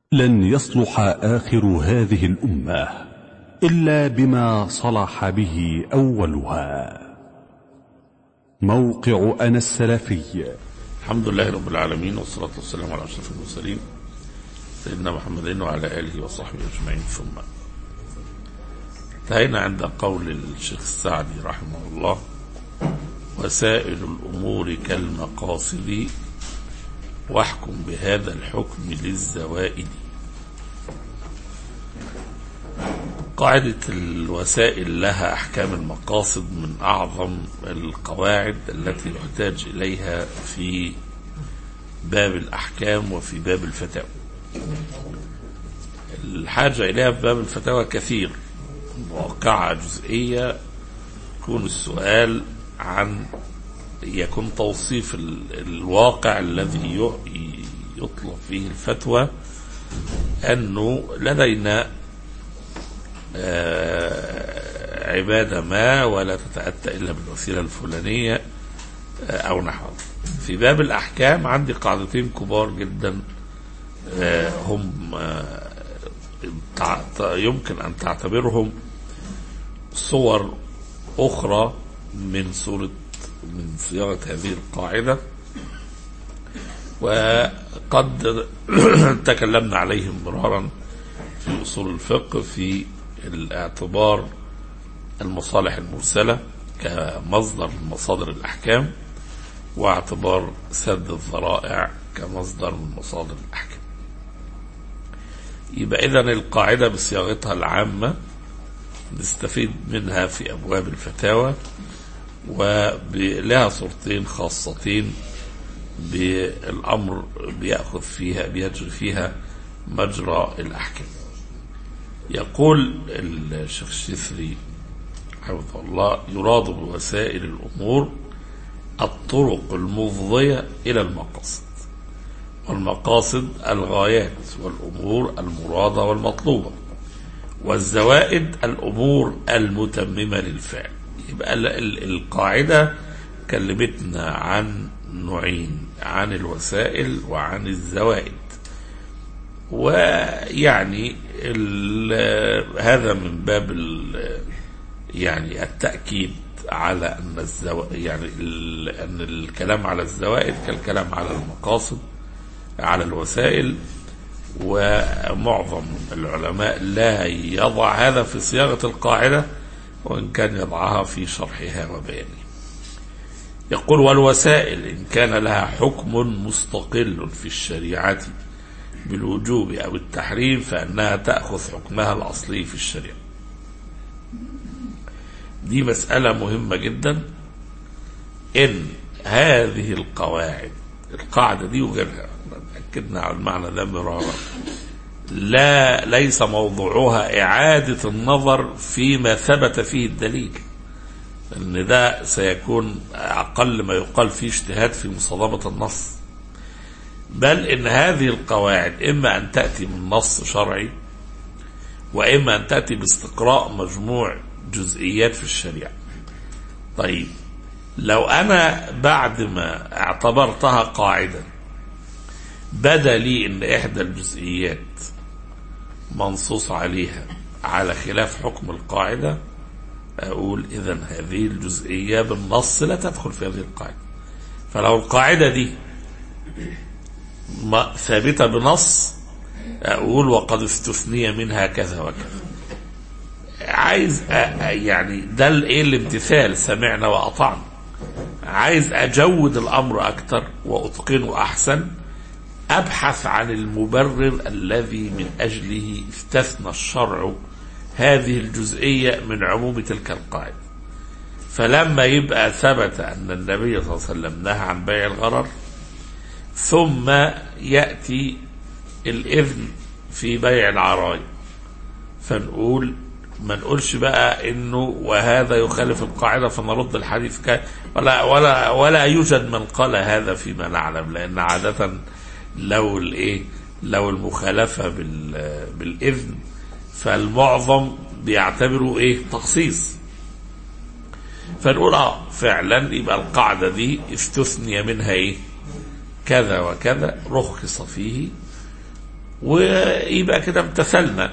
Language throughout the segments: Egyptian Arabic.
لن يصلح آخر هذه الأمة إلا بما صلح به أولها موقع أنا السلفي الحمد لله رب العالمين والصلاة والسلام على أشرف المرسلين سيدنا محمد وعلى آله وصحبه أجمعين ثم انتهينا عند قول الشيخ السعدي رحمه الله وسائل الأمور كالمقاصد واحكم بهذا الحكم للزوائد قاعدة الوسائل لها أحكام المقاصد من أعظم القواعد التي يحتاج إليها في باب الأحكام وفي باب الفتاوى الحاجة إليها في باب الفتاوى كثير واقعة جزئية يكون السؤال عن يكون توصيف الواقع الذي يطلب فيه الفتوى أنه لدينا عبادة ما ولا تتأتى إلا بالوسيلة الفلانية أو نحوه في باب الأحكام عندي قاعدتين كبار جدا هم يمكن أن تعتبرهم صور أخرى من صورة من صياغة هذه القاعدة وقد تكلمنا عليهم مرارا في أصول الفقه في الاعتبار المصالح المرسلة كمصدر من مصادر الأحكام واعتبار سد الذرائع كمصدر من مصادر الأحكام يبقى إذا القاعدة بصياغتها العامة نستفيد منها في أبواب الفتاوى ولها صورتين خاصتين بالأمر بيأخذ فيها بيجري فيها مجرى الأحكام يقول الشيخ الشثري حفظه الله يراد بوسائل الأمور الطرق المفضية إلى المقاصد والمقاصد الغايات والأمور المرادة والمطلوبة والزوائد الأمور المتممة للفعل يبقى القاعدة كلمتنا عن نوعين عن الوسائل وعن الزوائد ويعني هذا من باب يعني التأكيد على أن الزو... يعني أن الكلام على الزوائد كالكلام على المقاصد على الوسائل ومعظم العلماء لا يضع هذا في صياغة القاعدة وإن كان يضعها في شرحها وبيانها يقول والوسائل إن كان لها حكم مستقل في الشريعة بالوجوب أو التحريم فإنها تأخذ حكمها الأصلي في الشريعة دي مسألة مهمة جدا إن هذه القواعد القاعدة دي وغيرها أكدنا على المعنى ده مرارا لا ليس موضوعها إعادة النظر فيما ثبت فيه الدليل لأن ده سيكون أقل ما يقال فيه اجتهاد في مصادمة النص بل إن هذه القواعد إما أن تأتي من نص شرعي وإما أن تأتي باستقراء مجموع جزئيات في الشريعة طيب لو أنا بعد ما اعتبرتها قاعدة بدا لي ان احدى الجزئيات منصوص عليها على خلاف حكم القاعدة اقول اذا هذه الجزئية بالنص لا تدخل في هذه القاعدة فلو القاعدة دي ثابتة بنص اقول وقد استثني منها كذا وكذا عايز يعني ده الايه الامتثال سمعنا واطعنا عايز اجود الامر اكتر واتقنه احسن أبحث عن المبرر الذي من أجله استثنى الشرع هذه الجزئية من عموم تلك القاعدة فلما يبقى ثبت أن النبي صلى الله عليه وسلم نهى عن بيع الغرر ثم يأتي الإذن في بيع العرايا فنقول ما نقولش بقى انه وهذا يخالف القاعده فنرد الحديث ك ولا ولا ولا يوجد من قال هذا فيما نعلم لان عاده لو الايه لو المخالفه بال بالاذن فالمعظم بيعتبروا ايه تخصيص فنقول اه فعلا يبقى القاعده دي استثني منها ايه كذا وكذا رخص فيه ويبقى كده امتثلنا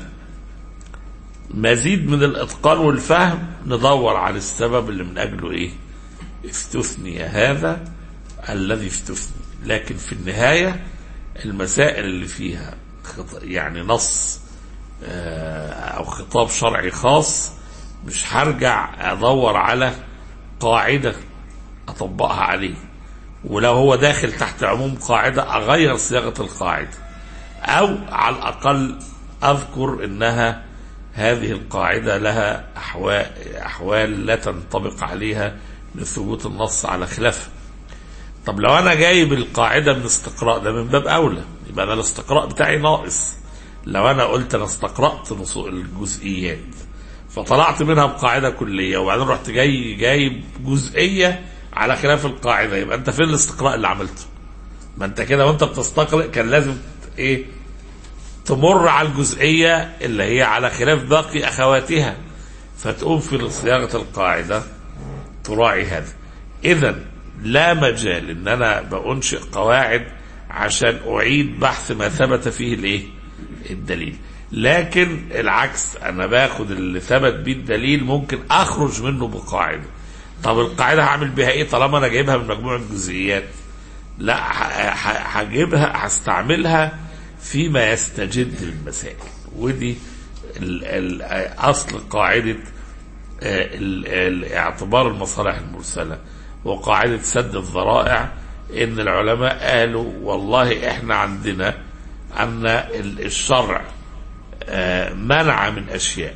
مزيد من الاتقان والفهم ندور على السبب اللي من اجله ايه استثني هذا الذي استثني لكن في النهايه المسائل اللي فيها خط- يعني نص آه، او خطاب شرعي خاص مش هرجع ادور على قاعده اطبقها عليه ولو هو داخل تحت عموم قاعده اغير صياغه القاعده او على الاقل اذكر انها هذه القاعده لها احوال احوال لا تنطبق عليها لثبوت النص على خلافها طب لو انا جايب القاعده من استقراء ده من باب اولى يبقى انا الاستقراء بتاعي ناقص لو انا قلت انا استقرات نصوص الجزئيات فطلعت منها بقاعده كليه وبعدين رحت جاي جايب جزئيه على خلاف القاعده يبقى انت فين الاستقراء اللي عملته؟ ما انت كده وانت بتستقرئ كان لازم ايه؟ تمر على الجزئيه اللي هي على خلاف باقي اخواتها فتقوم في صياغه القاعده تراعي هذا اذا لا مجال ان انا بانشئ قواعد عشان اعيد بحث ما ثبت فيه الايه الدليل لكن العكس انا باخد اللي ثبت بيه الدليل ممكن اخرج منه بقاعده طب القاعده هعمل بيها ايه طالما انا جايبها من مجموعه جزئيات لا ه- ه- هجيبها هستعملها فيما يستجد للمسائل ودي ال- ال- اصل قاعده ال- ال- اعتبار المصالح المرسلة وقاعدة سد الذرائع ان العلماء قالوا والله احنا عندنا ان ال- الشرع آه، منع من اشياء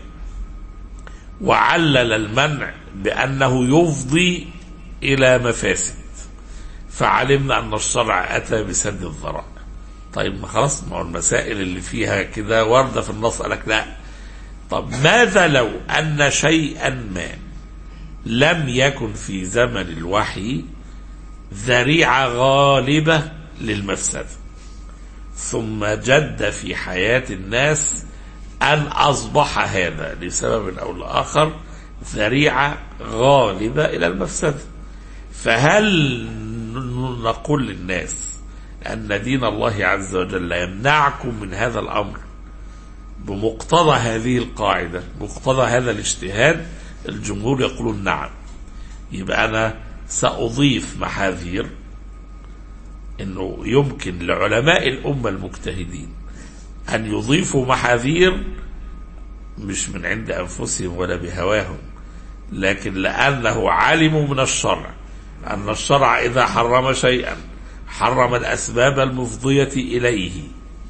وعلل المنع بانه يفضي الى مفاسد فعلمنا ان الشرع اتى بسد الذرائع طيب ما خلاص ما هو المسائل اللي فيها كده وارده في النص قال لك لا طب ماذا لو أن شيئا ما لم يكن في زمن الوحي ذريعة غالبة للمفسدة ثم جد في حياة الناس أن أصبح هذا لسبب أو لآخر ذريعة غالبة إلى المفسدة فهل ن- نقول للناس أن دين الله عز وجل يمنعكم من هذا الأمر بمقتضى هذه القاعدة مقتضى هذا الاجتهاد الجمهور يقولون نعم يبقى أنا سأضيف محاذير أنه يمكن لعلماء الأمة المجتهدين أن يضيفوا محاذير مش من عند أنفسهم ولا بهواهم لكن لأنه علموا من الشرع أن الشرع إذا حرم شيئا حرم الأسباب المفضية إليه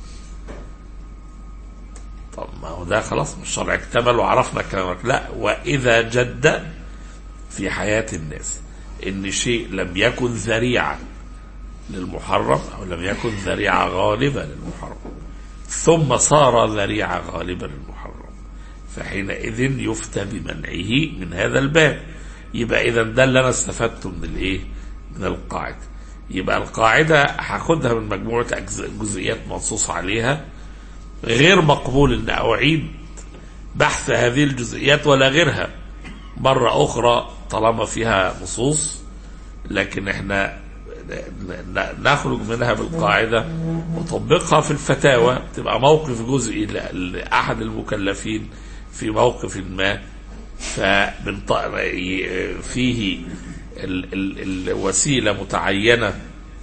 طب ما هو ده خلاص مش الشرع اكتمل وعرفنا كلامك لا وإذا جد في حياة الناس إن شيء لم يكن ذريعة للمحرم أو لم يكن ذريعة غالبة للمحرم ثم صار ذريعة غالبة للمحرم فحينئذ يفتى بمنعه من هذا الباب يبقى إذا ده اللي أنا استفدته من الإيه؟ من القاعدة يبقى القاعدة هاخدها من مجموعة أجزاء جزئيات منصوص عليها غير مقبول ان اعيد بحث هذه الجزئيات ولا غيرها مرة اخرى طالما فيها نصوص لكن احنا ن- ن- نخرج منها بالقاعدة ونطبقها في الفتاوى تبقى موقف جزئي ل- لأحد المكلفين في موقف ما فبنط- ي- فيه ال- ال- الوسيلة متعينة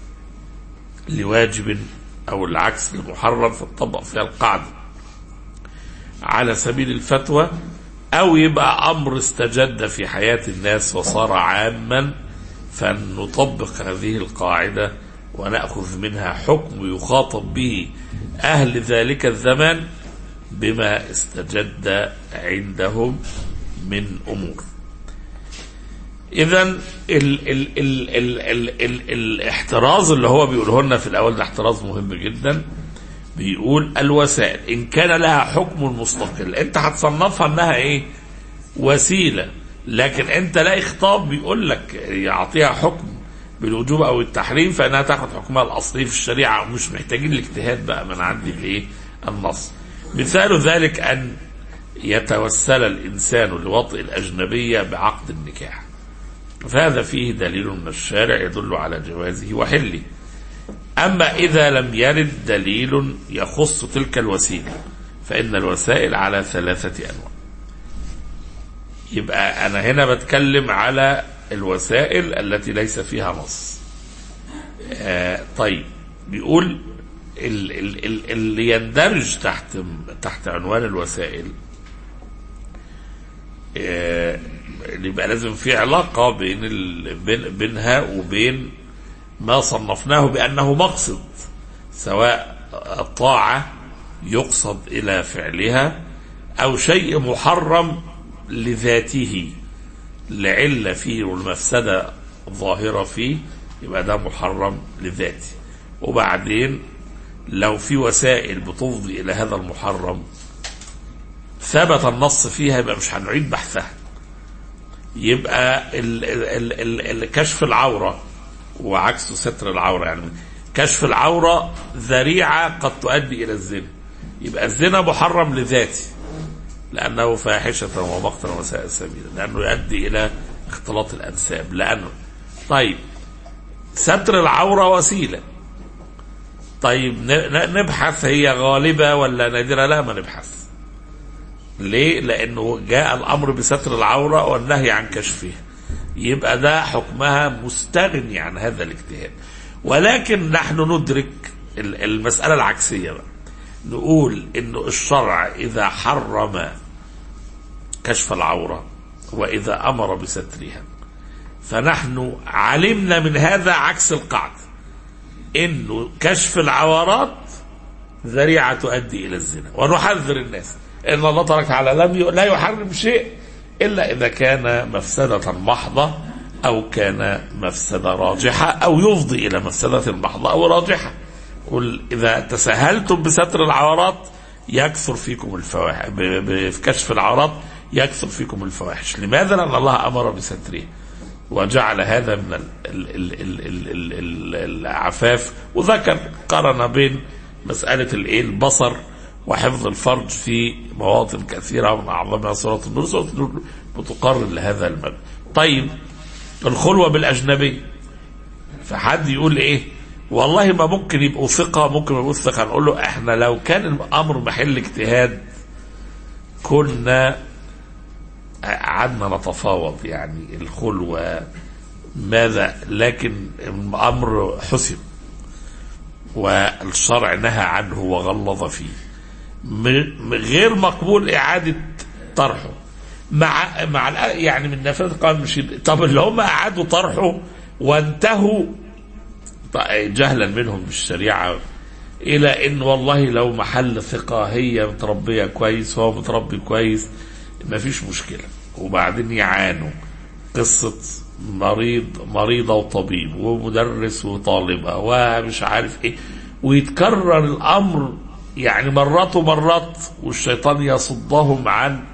لواجب او العكس لمحرم فتطبق فيها القاعده على سبيل الفتوى او يبقى امر استجد في حياه الناس وصار عاما فنطبق هذه القاعده وناخذ منها حكم يخاطب به اهل ذلك الزمان بما استجد عندهم من امور اذا ال ال ال ال ال ال الاحتراز اللي هو بيقوله لنا في الاول ده احتراز مهم جدا بيقول الوسائل ان كان لها حكم مستقل انت هتصنفها انها ايه وسيله لكن انت لاقي خطاب بيقول لك يعطيها حكم بالوجوب او التحريم فانها تاخد حكمها الاصلي في الشريعه ومش محتاجين الاجتهاد بقى من عندي الايه النص مثال ذلك ان يتوسل الانسان لوطئ الاجنبيه بعقد النكاح فهذا فيه دليل من الشارع يدل على جوازه وحله أما إذا لم يرد دليل يخص تلك الوسيلة فإن الوسائل على ثلاثة أنواع يبقى أنا هنا بتكلم على الوسائل التي ليس فيها نص آه طيب بيقول ال- ال- ال- اللي يندرج تحت تحت عنوان الوسائل آه، اللي يبقى لازم في علاقة بين ال... بين بينها وبين ما صنفناه بأنه مقصد سواء الطاعة يقصد إلى فعلها أو شيء محرم لذاته لعلة فيه والمفسدة ظاهرة فيه يبقى ده محرم لذاته وبعدين لو في وسائل بتفضي إلى هذا المحرم ثبت النص فيها يبقى مش هنعيد بحثها يبقى ال ال ال ال كشف العورة وعكسه ستر العورة يعني كشف العورة ذريعة قد تؤدي إلى الزنا يبقى الزنا محرم لذاته لأنه فاحشة ومقتا وساء سبيلا لأنه يؤدي إلى اختلاط الأنساب لأنه طيب ستر العورة وسيلة طيب ن- ن- نبحث هي غالبة ولا نادرة لا ما نبحث ليه لأنه جاء الأمر بستر العورة والنهي عن كشفها يبقى ده حكمها مستغني عن هذا الاجتهاد ولكن نحن ندرك ال- المسألة العكسية بقى نقول انه الشرع اذا حرم كشف العورة واذا امر بسترها فنحن علمنا من هذا عكس القاعدة انه كشف العورات ذريعة تؤدي الى الزنا ونحذر الناس ان الله تبارك وتعالى لم ي... لا يحرم شيء الا اذا كان مفسدة محضة او كان مفسدة راجحة او يفضي الى مفسدة محضة او راجحة قل إذا تساهلتم بستر العورات يكثر فيكم الفواحش بكشف العورات يكثر فيكم الفواحش لماذا؟ لأن الله أمر بستره وجعل هذا من ال ال ال ال ال ال ال العفاف وذكر قرن بين مسألة الإيه البصر وحفظ الفرج في مواطن كثيرة من أعظمها سورة النور سورة النور بتقرر لهذا المبنى طيب الخلوة بالأجنبي فحد يقول إيه والله ما ممكن يبقوا ثقة ممكن ما يبقوا ثقة نقول له احنا لو كان الأمر محل اجتهاد كنا قعدنا نتفاوض يعني الخلوة ماذا لكن الأمر حسم والشرع نهى عنه وغلظ فيه م- غير مقبول إعادة طرحه مع مع الأ- يعني من نفاذ قال مش يبقى- طب اللي هم أعادوا طرحه وانتهوا جهلا منهم بالشريعة إلى إن والله لو محل ثقة هي متربية كويس هو متربي كويس ما فيش مشكلة وبعدين يعانوا قصة مريض مريضة وطبيب ومدرس وطالبة ومش عارف إيه ويتكرر الأمر يعني مرات ومرات والشيطان يصدهم عن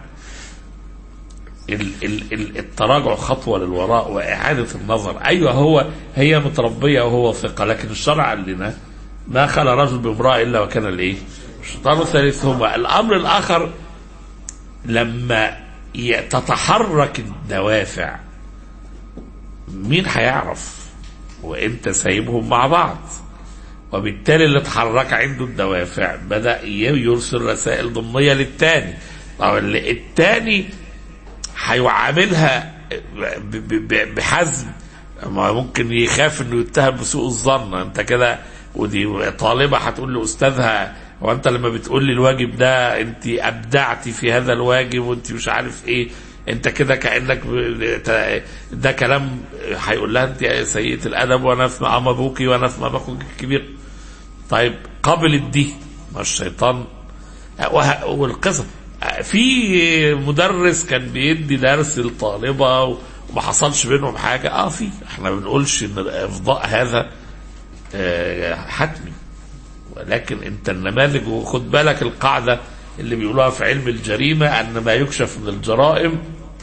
ال ال ال التراجع خطوة للوراء وإعادة النظر أيوة هو هي متربية وهو ثقة لكن الشرع قال لنا ما خلى رجل بامرأة إلا وكان الإيه الشيطان الثالث هما الأمر الآخر لما ي- تتحرك الدوافع مين هيعرف وانت سايبهم مع بعض وبالتالي اللي اتحرك عنده الدوافع بدأ ي- يرسل رسائل ضمنية للتاني طب اللي- التاني هيعاملها ب- ب- ب- بحزم ما ممكن يخاف انه يتهم بسوء الظن انت كده ودي طالبه هتقول لاستاذها هو انت لما بتقول لي الواجب ده انت ابدعتي في هذا الواجب وانت مش عارف ايه انت كده كانك ب- ت- ده كلام هيقول لها انت سيئه الادب وانا في مقام ابوكي وانا في مقام اخوك الكبير طيب قبلت دي ما الشيطان وه- والقصة في مدرس كان بيدي درس للطالبة وما حصلش بينهم حاجة اه في احنا ما بنقولش ان الافضاء هذا آه، حتمي ولكن انت النماذج وخد بالك القاعدة اللي بيقولوها في علم الجريمة ان ما يكشف من الجرائم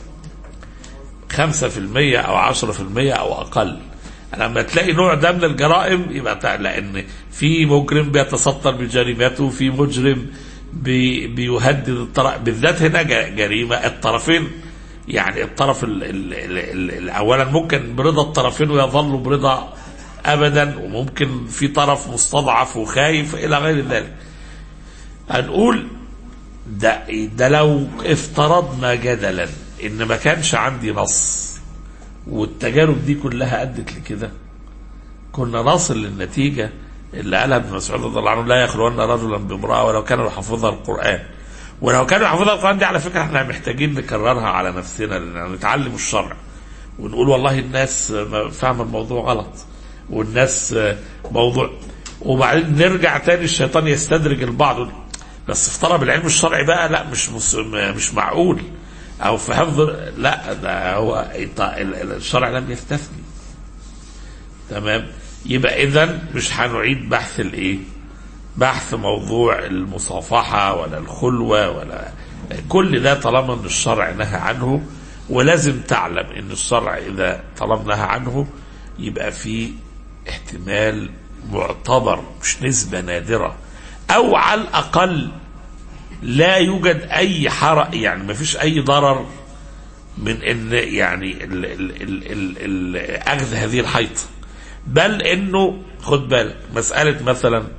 خمسة في المية أو عشرة في المية أو أقل لما تلاقي نوع ده من الجرائم يبقى تع- لأن في مجرم بيتستر بجريمته في مجرم بي بيهدد الطرف بالذات هنا ج- جريمة الطرفين يعني الطرف ال ال ال ال ال أولا ممكن برضا الطرفين ويظل برضا ابدا وممكن في طرف مستضعف وخايف الى غير ذلك هنقول ده ده لو افترضنا جدلا ان ما كانش عندي نص والتجارب دي كلها ادت لكده كنا نصل للنتيجه اللي قالها ابن مسعود رضي الله عنه لا يخلون رجلا بامراه ولو كان يحفظها القران ولو كان يحفظها القران دي على فكره احنا محتاجين نكررها على نفسنا لان نتعلم الشرع ونقول والله الناس فاهمه الموضوع غلط والناس موضوع وبعدين نرجع تاني الشيطان يستدرج البعض بس في طلب العلم الشرعي بقى لا مش مش معقول او في حفظ لا ده هو الشرع لم يستثني تمام يبقى اذا مش هنعيد بحث الايه بحث موضوع المصافحه ولا الخلوه ولا كل ده طالما ان الشرع نهى عنه ولازم تعلم ان الشرع اذا طالما نهى عنه يبقى في احتمال معتبر مش نسبه نادره او على الاقل لا يوجد اي حرق يعني ما فيش اي ضرر من ان يعني ال ال ال ال ال اخذ هذه الحيطه بل انه خد بالك مساله مثلا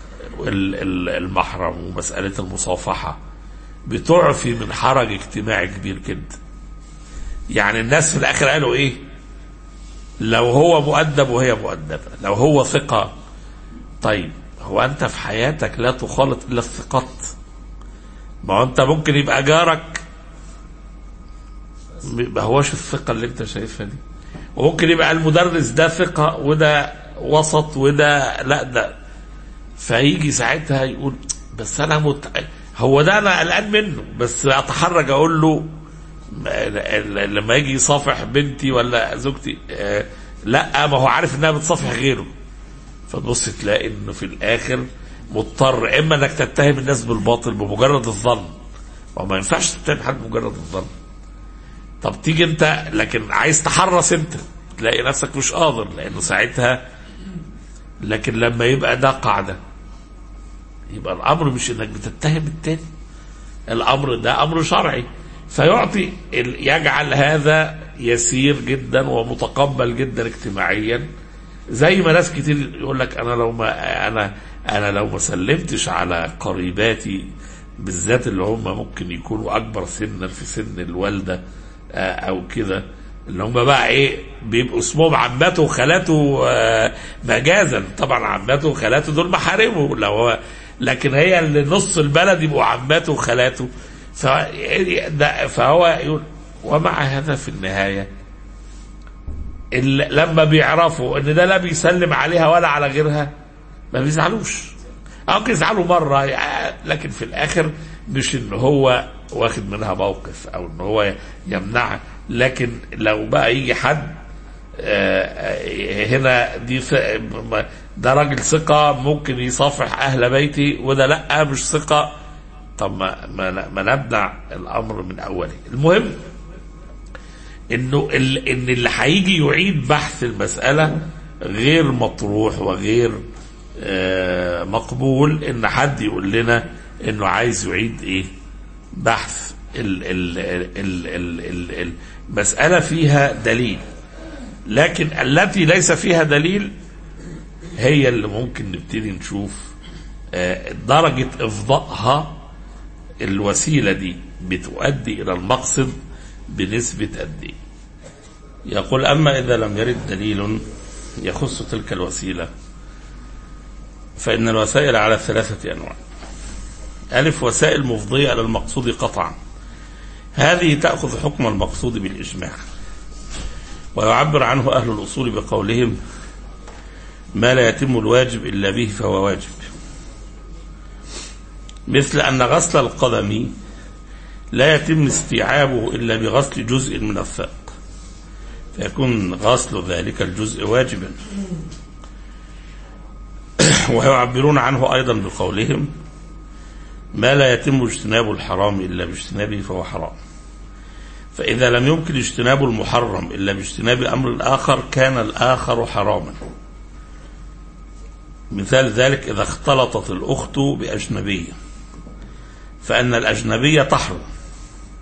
المحرم ومساله المصافحه بتعفي من حرج اجتماعي كبير جدا يعني الناس في الاخر قالوا ايه لو هو مؤدب وهي مؤدبه لو هو ثقه طيب هو انت في حياتك لا تخالط الا الثقات ما هو انت ممكن يبقى جارك ما هوش الثقه اللي انت شايفها دي وممكن يبقى المدرس ده ثقه وده وسط وده لا ده فيجي ساعتها يقول بس انا مت... هو ده انا قلقان منه بس اتحرج اقول له لما يجي يصافح بنتي ولا زوجتي آه لا ما هو عارف انها بتصافح غيره فتبص تلاقي انه في الاخر مضطر اما انك تتهم الناس بالباطل بمجرد الظن وما ينفعش تتهم حد بمجرد الظن طب تيجي انت لكن عايز تحرص انت تلاقي نفسك مش قادر لانه ساعتها لكن لما يبقى ده قاعده يبقى الامر مش انك بتتهم التاني الامر ده امر شرعي فيعطي يجعل هذا يسير جدا ومتقبل جدا اجتماعيا زي ما ناس كتير يقول لك انا لو ما انا انا لو ما سلمتش على قريباتي بالذات اللي هم ممكن يكونوا اكبر سنا في سن الوالده او كده اللي هم بقى ايه بيبقوا اسمهم عماته وخالاته مجازا طبعا عماته وخالاته دول محارمه لو هو لكن هي اللي نص البلد يبقوا عماته وخالاته فهو يقول ومع هذا في النهايه لما بيعرفوا ان ده لا بيسلم عليها ولا على غيرها ما بيزعلوش ممكن يزعلوا مره لكن في الاخر مش ان هو واخد منها موقف او ان هو يمنعها لكن لو بقى يجي حد هنا دي ده راجل ثقة ممكن يصافح أهل بيتي وده لأ مش ثقة طب ما ما, ما نبدع الأمر من أوله المهم إنه ال إن اللي هيجي يعيد بحث المسألة غير مطروح وغير آه مقبول إن حد يقول لنا إنه عايز يعيد إيه بحث ال ال ال ال ال المسألة فيها دليل لكن التي ليس فيها دليل هي اللي ممكن نبتدي نشوف درجة إفضائها الوسيلة دي بتؤدي إلى المقصد بنسبة قد إيه يقول أما إذا لم يرد دليل يخص تلك الوسيلة فإن الوسائل على ثلاثة أنواع ألف وسائل مفضية إلى المقصود قطعا هذه تأخذ حكم المقصود بالإجماع ويعبر عنه أهل الأصول بقولهم ما لا يتم الواجب إلا به فهو واجب مثل أن غسل القدم لا يتم استيعابه إلا بغسل جزء من الساق فيكون غسل ذلك الجزء واجبا ويعبرون عنه أيضا بقولهم ما لا يتم اجتناب الحرام إلا باجتنابه فهو حرام فإذا لم يمكن اجتناب المحرم إلا باجتناب أمر الآخر كان الآخر حراما مثال ذلك إذا اختلطت الأخت بأجنبية فأن الأجنبية تحرم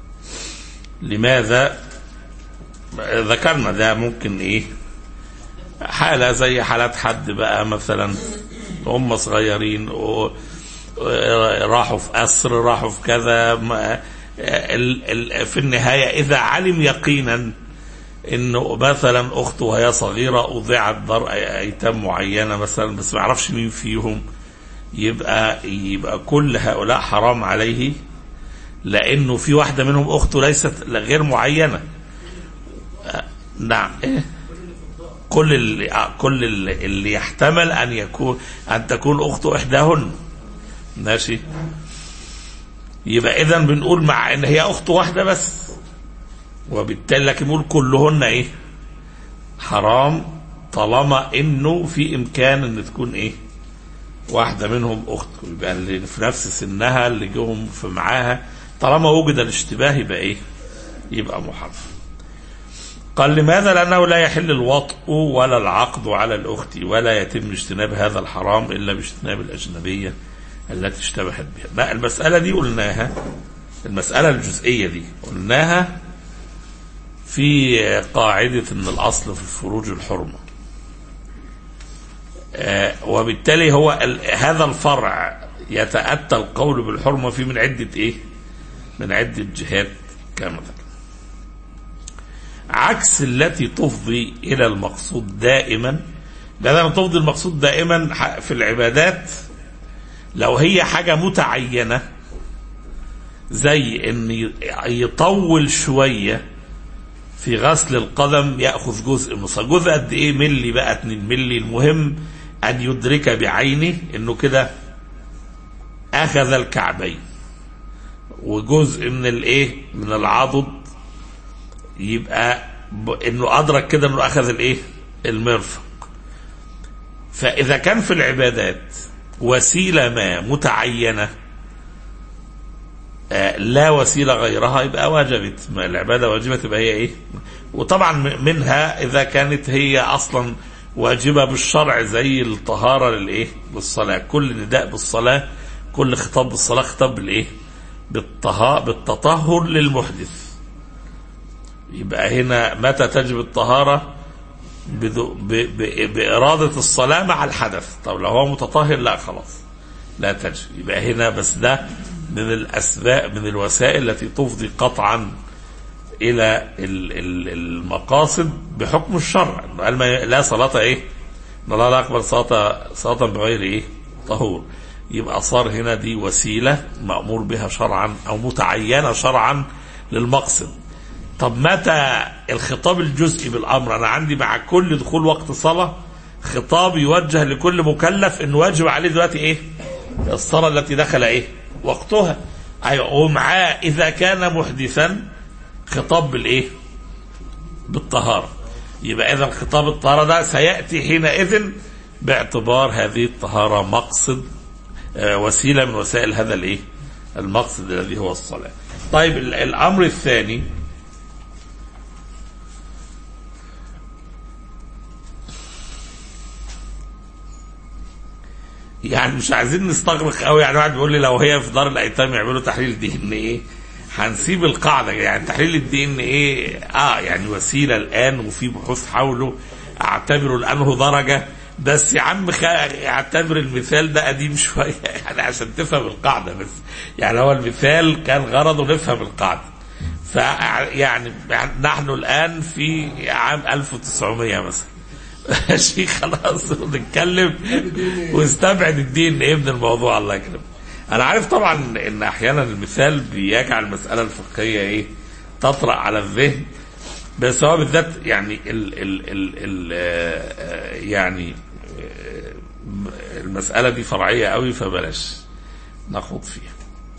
لماذا ذكرنا ده ممكن إيه حالة زي حالات حد بقى مثلا هم صغيرين و راحوا في أسر راحوا في كذا ما ال ال في النهاية إذا علم يقينا انه مثلا اخته وهي صغيره اضيعت دار ايتام معينه مثلا بس ما يعرفش مين فيهم يبقى يبقى كل هؤلاء حرام عليه لانه في واحده منهم اخته ليست غير معينه نعم إيه؟ كل اللي كل اللي, اللي يحتمل ان يكون ان تكون اخته احداهن ماشي يبقى اذا بنقول مع ان هي اخت واحده بس وبالتالي لكن نقول كلهن ايه حرام طالما انه في امكان ان تكون ايه واحدة منهم اخت يبقى اللي في نفس سنها اللي جوهم في معاها طالما وجد الاشتباه يبقى ايه يبقى محرم قال لماذا لأنه لا يحل الوطء ولا العقد على الأخت ولا يتم اجتناب هذا الحرام إلا باجتناب الأجنبية التي اشتبهت بها لا المسألة دي قلناها المسألة الجزئية دي قلناها في قاعدة ان الاصل في الفروج الحرمة آه وبالتالي هو هذا الفرع يتأتى القول بالحرمة فيه من عدة ايه من عدة جهات كما ذكر عكس التي تفضي الى المقصود دائما لأنها تفضي المقصود دائما في العبادات لو هي حاجة متعينة زي ان يطول شويه في غسل القدم ياخذ جزء من الصلاه جزء قد ايه ملي بقى 2 ملي المهم ان يدرك بعينه انه كده اخذ الكعبين وجزء من الايه من العضد يبقى انه ادرك كده انه اخذ الايه المرفق فاذا كان في العبادات وسيله ما متعينه لا وسيله غيرها يبقى وجبت ما العباده واجبه تبقى هي ايه وطبعا منها اذا كانت هي اصلا واجبه بالشرع زي الطهاره للايه بالصلاه كل نداء بالصلاه كل خطاب بالصلاه خطاب بالايه بالطها بالتطهر للمحدث يبقى هنا متى تجب الطهاره بدو ب ب بإرادة الصلاة مع الحدث طب لو هو متطهر لا خلاص لا تجب يبقى هنا بس ده من الأسباب من الوسائل التي تفضي قطعا إلى المقاصد بحكم الشرع قال لا صلاة إيه الله لا يقبل صلاة صلاة بغير إيه طهور يبقى صار هنا دي وسيلة مأمور بها شرعا أو متعينة شرعا للمقصد طب متى الخطاب الجزئي بالأمر أنا عندي مع كل دخول وقت صلاة خطاب يوجه لكل مكلف انه واجب عليه دلوقتي ايه الصلاة التي دخل ايه وقتها ايوه ومعاه اذا كان محدثا خطاب بالايه بالطهارة يبقى اذا خطاب الطهارة ده سيأتي حينئذ باعتبار هذه الطهارة مقصد آه وسيلة من وسائل هذا الايه المقصد الذي هو الصلاة طيب الامر الثاني يعني مش عايزين نستغرق قوي يعني واحد بيقول لي لو هي في دار الايتام يعملوا تحليل دي ان ايه هنسيب القاعده يعني تحليل الدي ان ايه اه يعني وسيله الان وفي بحوث حوله اعتبره لانه درجه بس يا عم خ... اعتبر المثال ده قديم شويه يعني عشان تفهم القاعده بس يعني هو المثال كان غرضه نفهم القاعده فيعني نحن الان في عام 1900 مثلا ماشي خلاص نتكلم واستبعد الدين ايه من الموضوع الله يكرمك انا عارف طبعا ان احيانا المثال بيجعل المساله الفقهيه ايه تطرا على الذهن بس هو بالذات يعني ال ال ال ال يعني المساله دي فرعيه قوي فبلاش نخوض فيها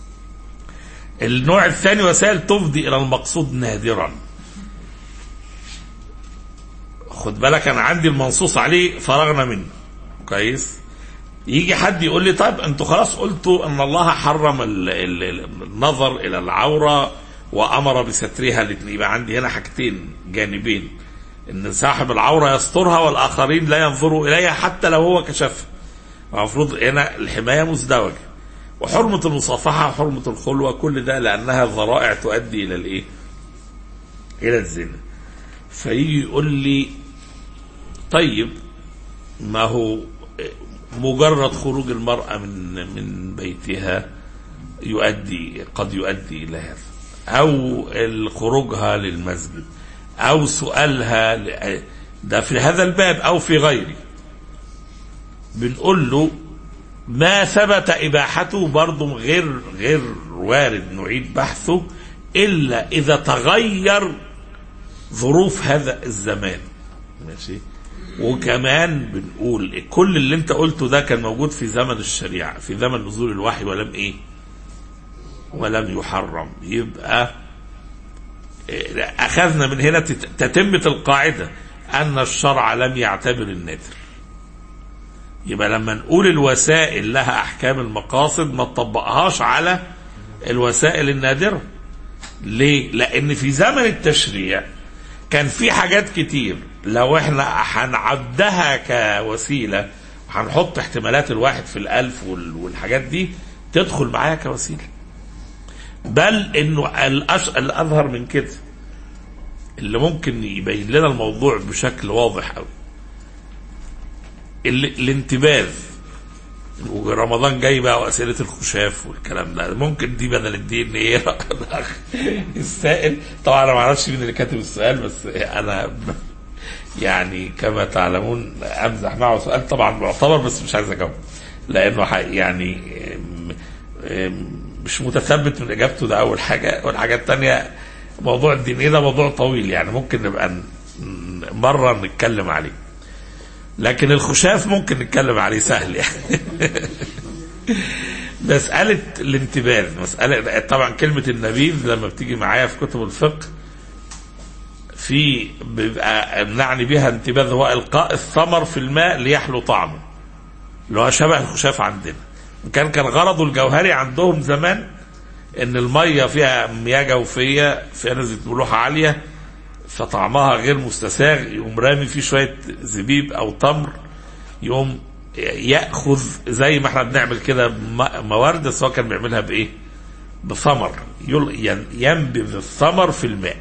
النوع الثاني وسائل تفضي الى المقصود نادرا خد بالك انا عندي المنصوص عليه فرغنا منه كويس يجي حد يقول لي طيب انتوا خلاص قلتوا ان الله حرم ال ال النظر الى العوره وامر بسترها الاثنين يبقى عندي هنا حاجتين جانبين ان صاحب العوره يسترها والاخرين لا ينظروا اليها حتى لو هو كشفها المفروض هنا الحمايه مزدوجه وحرمه المصافحه وحرمه الخلوه كل ده لانها ذرائع تؤدي الى الايه؟ الى الزنا فيجي يقول لي طيب ما هو مجرد خروج المرأة من من بيتها يؤدي قد يؤدي إلى هذا أو خروجها للمسجد أو سؤالها ل- ده في هذا الباب أو في غيره بنقول له ما ثبت إباحته برضه غير غير وارد نعيد بحثه إلا إذا تغير ظروف هذا الزمان ماشي وكمان بنقول كل اللي انت قلته ده كان موجود في زمن الشريعة في زمن نزول الوحي ولم ايه ولم يحرم يبقى إيه، اخذنا من هنا تت- تتمة القاعدة ان الشرع لم يعتبر النادر يبقى لما نقول الوسائل لها احكام المقاصد ما تطبقهاش على الوسائل النادرة ليه لان في زمن التشريع كان في حاجات كتير لو احنا هنعدها كوسيلة هنحط احتمالات الواحد في الألف وال- والحاجات دي تدخل معايا كوسيلة بل انه الأش... الأظهر من كده اللي ممكن يبين لنا الموضوع بشكل واضح قوي ال... الانتباذ ورمضان جاي بقى واسئله الخشاف والكلام ده ممكن دي بدل الدين ايه السائل طبعا انا ما اعرفش مين اللي كاتب السؤال بس انا ب- يعني كما تعلمون امزح معه سؤال طبعا معتبر بس مش عايز اجاوب لانه ح- يعني م- م- مش متثبت من اجابته ده اول حاجه والحاجه الثانيه موضوع الدين ده موضوع طويل يعني ممكن نبقى ن- ن- مره نتكلم عليه لكن الخشاف ممكن نتكلم عليه سهل يعني مسألة الانتباذ مسألة طبعا كلمة النبيذ لما بتيجي معايا في كتب الفقه في بيبقى نعني بها انتباذ هو إلقاء الثمر في الماء ليحلو طعمه اللي هو شبه الخشاف عندنا كان كان غرضه الجوهري عندهم زمان ان المية فيها مياه جوفية فيها نسبة ملوحة عالية فطعمها غير مستساغ يقوم رامي فيه شوية زبيب أو تمر يقوم ياخذ زي ما احنا بنعمل كده م- موارد بس هو كان بيعملها بايه؟ بثمر يل- ين- ينبذ الثمر في الماء.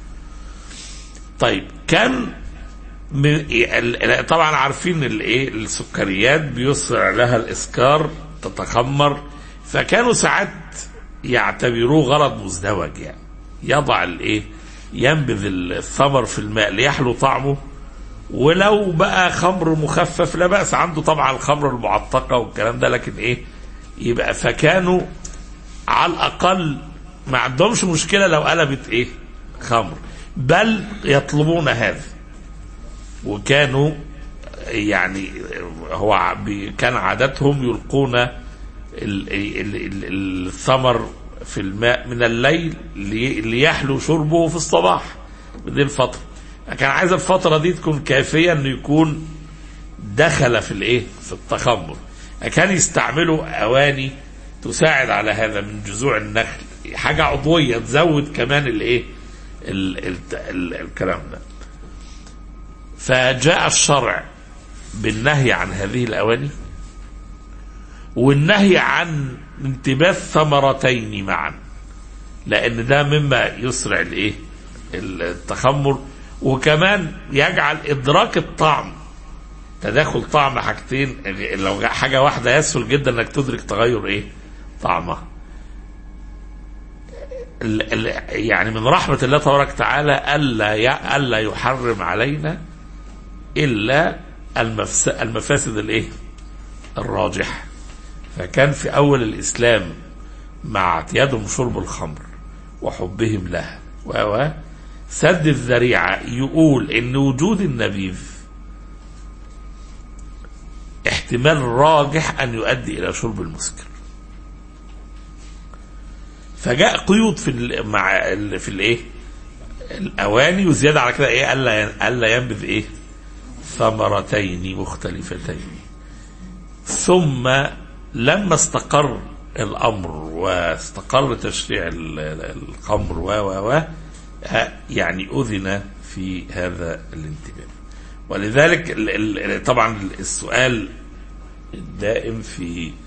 طيب كان م- ال- ال- طبعا عارفين الايه السكريات بيسرع لها الاسكار تتخمر فكانوا ساعات يعتبروه غرض مزدوج يعني يضع الايه ينبذ الثمر في الماء ليحلو طعمه ولو بقى خمر مخفف لا بأس عنده طبعا الخمر المعتقة والكلام ده لكن ايه يبقى فكانوا على الأقل ما عندهمش مشكلة لو قلبت ايه خمر بل يطلبون هذا وكانوا يعني هو بي- كان عادتهم يلقون ال- ال- ال- الثمر في الماء من الليل لي- ليحلو شربه في الصباح دي الفترة كان عايز الفترة دي تكون كافية انه يكون دخل في الايه في التخمر كان يستعملوا اواني تساعد على هذا من جذوع النخل حاجة عضوية تزود كمان الايه ال- ال- ال- الكلام ده فجاء الشرع بالنهي عن هذه الاواني والنهي عن انتباه ثمرتين معا لان ده مما يسرع الايه التخمر وكمان يجعل ادراك الطعم تداخل طعم حاجتين لو حاجه واحده يسهل جدا انك تدرك تغير ايه طعمها ال- ال- يعني من رحمة الله تبارك وتعالى ألا ي- ألا يحرم علينا إلا المفس- المفاسد الإيه؟ الراجحة فكان في أول الإسلام مع اعتيادهم شرب الخمر وحبهم لها و و سد الذريعة يقول إن وجود النبيذ احتمال راجح أن يؤدي إلى شرب المسكر فجاء قيود في ال مع ال في الايه الاواني وزياده على كده ايه الا الا ينبذ ايه ثمرتين مختلفتين ثم لما استقر الامر واستقر تشريع ال- ال- الخمر و و و ها- يعني اذن في هذا الانتباه ولذلك ال- ال- طبعا السؤال الدائم في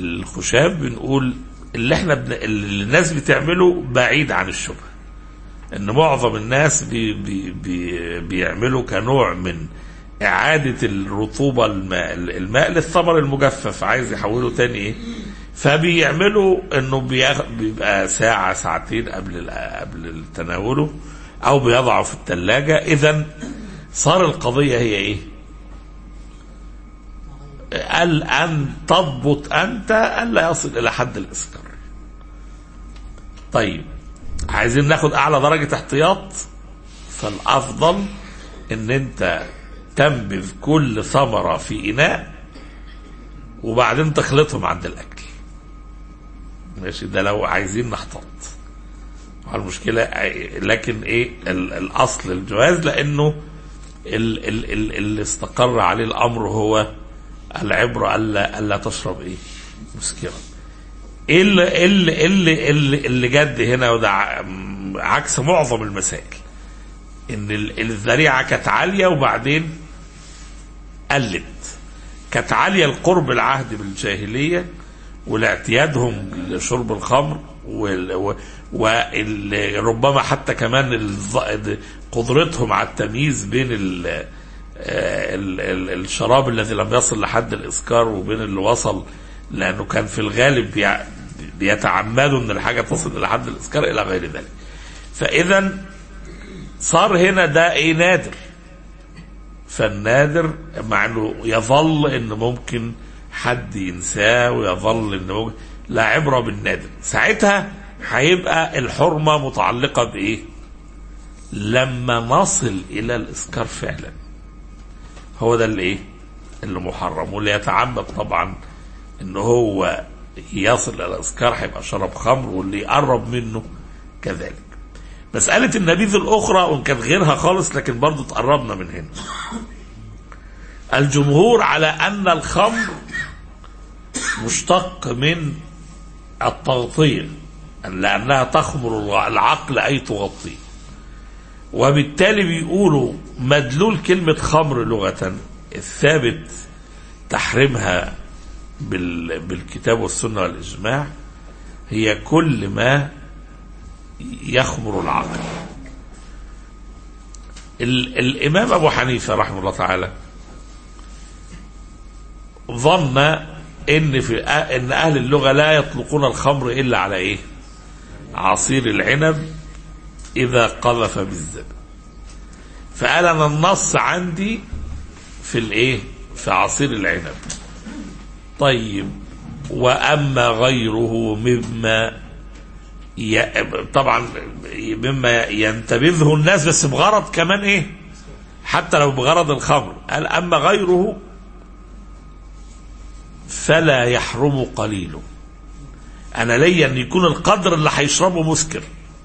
الخشاب بنقول اللي احنا بن... اللي الناس بتعمله بعيد عن الشبهه ان معظم الناس بي بي بي بيعملوا كنوع من اعاده الرطوبه الماء الماء للثمر المجفف عايز يحوله تاني ايه فبيعملوا انه بياخ- بيبقى ساعه ساعتين قبل ال- قبل تناوله او بيضعه في الثلاجه اذا صار القضيه هي ايه قال ان تضبط انت الا يصل الى حد الاسكار طيب عايزين ناخد اعلى درجه احتياط فالافضل ان انت تنبذ كل ثمره في اناء وبعدين تخلطهم عند الاكل ماشي ده لو عايزين نحتاط على المشكله لكن ايه ال- الاصل الجواز لانه ال- ال- ال- اللي استقر عليه الامر هو العبره الا الا تشرب ايه مسكرا ايه اللي إيه اللي إيه اللي, إيه اللي, اللي جد هنا وده ع- عكس معظم المسائل ان ال- الذريعه كانت عاليه وبعدين قلت كانت عاليه القرب العهد بالجاهليه ولاعتيادهم لشرب الخمر وربما حتى كمان الظ- قدرتهم على التمييز بين ال ال ال الشراب الذي لم يصل لحد الاسكار وبين اللي وصل لانه كان في الغالب بيع- بيتعمدوا ان الحاجه تصل الى حد الاسكار الى غير ذلك فاذا صار هنا ده ايه نادر فالنادر مع انه يظل ان ممكن حد ينساه ويظل ان ممكن لا عبره بالنادر ساعتها هيبقى الحرمه متعلقه بايه لما نصل الى الاسكار فعلا هو ده اللي ايه اللي محرم واللي يتعمد طبعا ان هو يصل الى الاسكار هيبقى شرب خمر واللي يقرب منه كذلك مسألة النبيذ الأخرى وإن كانت غيرها خالص لكن برضو تقربنا من هنا الجمهور على أن الخمر مشتق من التغطية لأنها تخمر العقل أي تغطيه وبالتالي بيقولوا مدلول كلمة خمر لغة الثابت تحريمها بال بالكتاب والسنة والإجماع هي كل ما يخمر العقل ال الإمام أبو حنيفة رحمه الله تعالى ظن ان في ان اهل اللغه لا يطلقون الخمر الا على ايه عصير العنب اذا قذف بالزبد فقال انا النص عندي في الايه في عصير العنب طيب واما غيره مما ي... طبعا مما ينتبذه الناس بس بغرض كمان ايه حتى لو بغرض الخمر قال اما غيره فلا يحرم قليله انا ليا ان يكون القدر اللي هيشربه مسكر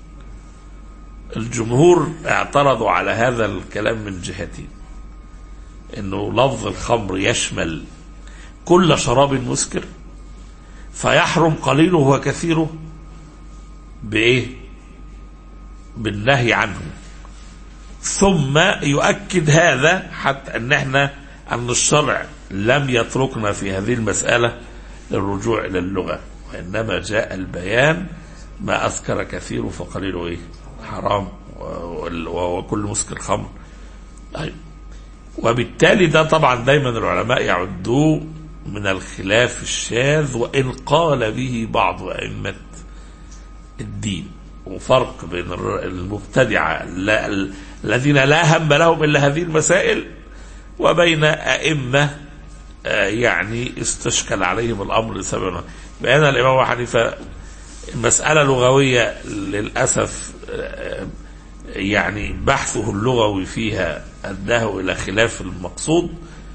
الجمهور اعترضوا على هذا الكلام من جهتين انه لفظ الخمر يشمل كل شراب مسكر فيحرم قليله وكثيره بايه بالنهي عنه ثم يؤكد هذا حتى ان احنا ان الشرع لم يتركنا في هذه المسألة للرجوع إلى اللغة وإنما جاء البيان ما أسكر كثير فقليله إيه حرام وكل مسكر خمر أيوة. وبالتالي ده طبعا دايما العلماء يعدوه من الخلاف الشاذ وإن قال به بعض أئمة الدين وفرق بين المبتدعة الذين لا هم لهم إلا هذه المسائل وبين أئمة يعني استشكل عليهم الامر لسبب بيان الامام ابو حنيفه مساله لغويه للاسف يعني بحثه اللغوي فيها اداه الى خلاف المقصود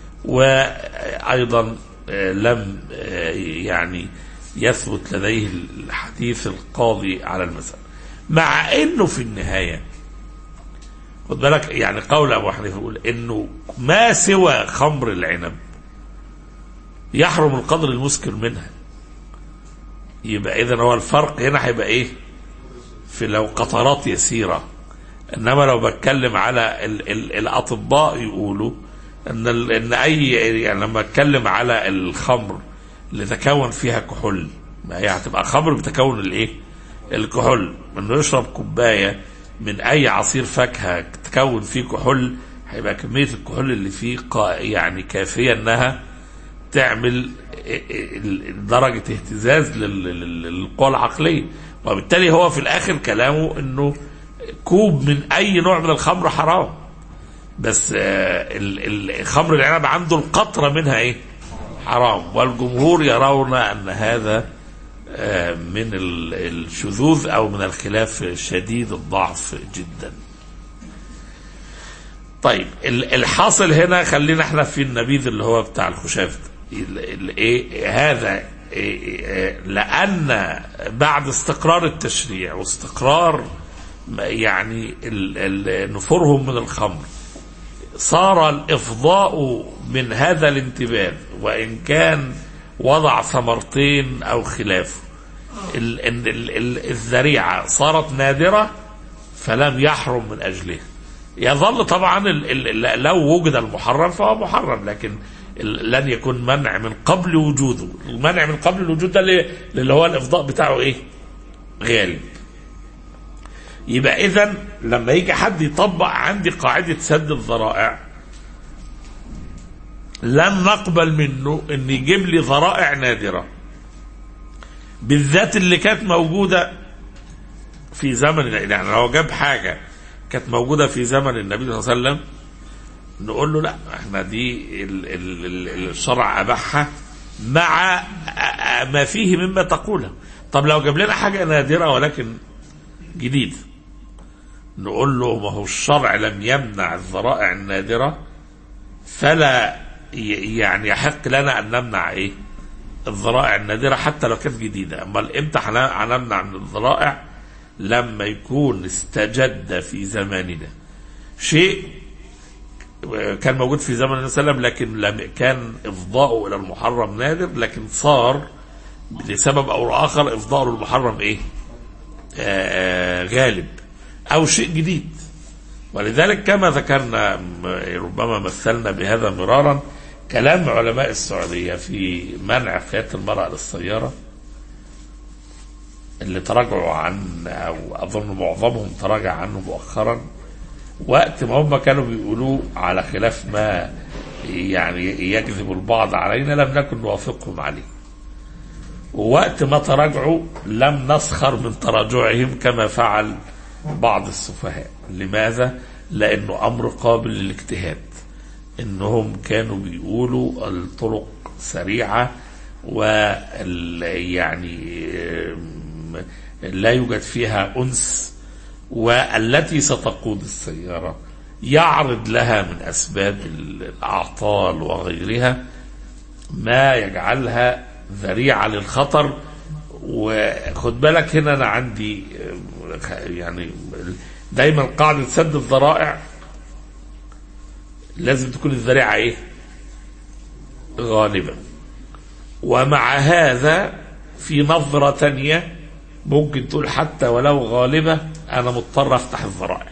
وايضا لم يعني يثبت لديه الحديث القاضي على المسألة مع انه في النهاية خد بالك يعني قول ابو حنيفه يقول انه ما سوى خمر العنب يحرم القدر المسكر منها يبقى اذا هو الفرق هنا هيبقى ايه في لو قطرات يسيرة انما لو بتكلم على ال ال الاطباء يقولوا ان ال ان اي يعني لما اتكلم على الخمر اللي تكون فيها كحول ما هي هتبقى خمر بتكون الايه الكحول انه يشرب كوبايه من اي عصير فاكهه تكون فيه كحول هيبقى كميه الكحول اللي فيه قا- يعني كافيه انها تعمل درجه اهتزاز لل- لل- للقوى العقليه وبالتالي هو في الاخر كلامه انه كوب من اي نوع من الخمر حرام بس آه، ال- ال- خمر العنب عنده القطره منها ايه حرام والجمهور يرون ان هذا آه، من ال- الشذوذ او من الخلاف شديد الضعف جدا طيب ال- الحاصل هنا خلينا احنا في النبيذ اللي هو بتاع الخشاف ده. ال- ال- ايه هذا إيه إيه لان بعد استقرار التشريع واستقرار ما- يعني ال- ال- نفورهم من الخمر صار الافضاء من هذا الانتباه وان كان وضع ثمرتين او خلافه ال- ال- ال- ال- الذريعه صارت نادره فلم يحرم من اجلها يظل طبعا ال- ال- لو وجد المحرم فهو محرم لكن ال- لن يكون منع من قبل وجوده المنع من قبل الوجود ده اللي اللي هو الافضاء بتاعه ايه غالب يبقى اذا لما يجي حد يطبق عندي قاعده سد الذرائع لن نقبل منه ان يجيب لي ذرائع نادره بالذات اللي كانت موجوده في زمن يعني لو جاب حاجه كانت موجوده في زمن النبي صلى الله عليه وسلم نقول له لا احنا دي ال- ال- ال- الشرع اباحها مع ا- ما فيه مما تقوله طب لو جاب لنا حاجه نادره ولكن جديد نقول له ما هو الشرع لم يمنع الذرائع النادره فلا ي- يعني يحق لنا ان نمنع ايه الذرائع النادره حتى لو كانت جديده امال امتى هن- هنمنع من الذرائع لما يكون استجد في زماننا شيء كان موجود في زمن النبي صلى الله عليه وسلم لكن لم كان افضاؤه الى المحرم نادر لكن صار لسبب او اخر افضاؤه للمحرم ايه؟ آه غالب او شيء جديد ولذلك كما ذكرنا م- ربما مثلنا بهذا مرارا كلام علماء السعوديه في منع قياده المراه للسياره اللي تراجعوا عن او اظن معظمهم تراجع عنه مؤخرا وقت ما هم كانوا بيقولوه على خلاف ما يعني يجذب البعض علينا لم نكن نوافقهم عليه ووقت ما تراجعوا لم نسخر من تراجعهم كما فعل بعض السفهاء لماذا؟ لأنه أمر قابل للاجتهاد إنهم كانوا بيقولوا الطرق سريعة وال يعني آم، لا يوجد فيها أنس والتي ستقود السيارة يعرض لها من أسباب الأعطال وغيرها ما يجعلها ذريعة للخطر وخد بالك هنا أنا عندي آه، يعني دايما قاعدة سد الذرائع لازم تكون الذريعة إيه؟ غالبا ومع هذا في نظرة تانية ممكن تقول حتى ولو غالبة أنا مضطر أفتح الذرائع